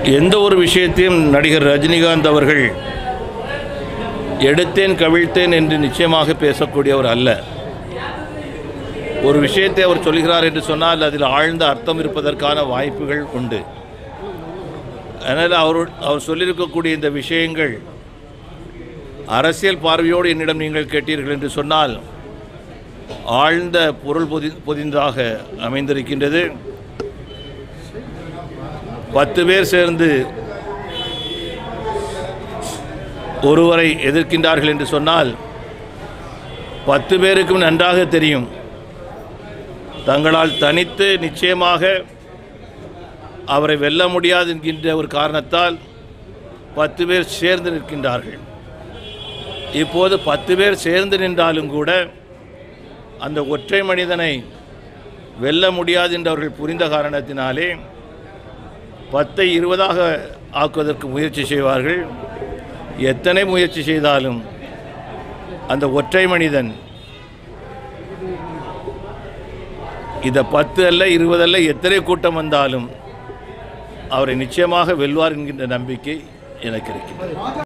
எந்த ஒரு விஷயத்தையும் நடிகர் ரஜினிகாந்த் அவர்கள் எடுத்தேன் கவிழ்த்தேன் என்று நிச்சயமாக பேசக்கூடியவர் அல்ல ஒரு விஷயத்தை அவர் சொல்கிறார் என்று சொன்னால் அதில் ஆழ்ந்த அர்த்தம் இருப்பதற்கான வாய்ப்புகள் உண்டு அதனால் அவர் அவர் சொல்லியிருக்கக்கூடிய இந்த விஷயங்கள் அரசியல் பார்வையோடு என்னிடம் நீங்கள் கேட்டீர்கள் என்று சொன்னால் ஆழ்ந்த பொருள் பொதி பொதிந்தாக அமைந்திருக்கின்றது பத்து பேர் சேர்ந்து ஒருவரை எதிர்க்கின்றார்கள் என்று சொன்னால் பத்து பேருக்கும் நன்றாக தெரியும் தங்களால் தனித்து நிச்சயமாக அவரை வெல்ல முடியாது என்கின்ற ஒரு காரணத்தால் பத்து பேர் சேர்ந்து நிற்கின்றார்கள் இப்போது பத்து பேர் சேர்ந்து நின்றாலும் கூட அந்த ஒற்றை மனிதனை வெல்ல முடியாது என்று அவர்கள் புரிந்த காரணத்தினாலே பத்தை இருபதாக ஆக்குவதற்கு முயற்சி செய்வார்கள் எத்தனை முயற்சி செய்தாலும் அந்த ஒற்றை மனிதன் இதை பத்து அல்ல இருபதல்ல எத்தனை கூட்டம் வந்தாலும் அவரை நிச்சயமாக வெல்வார் என்கின்ற நம்பிக்கை எனக்கு இருக்கிறது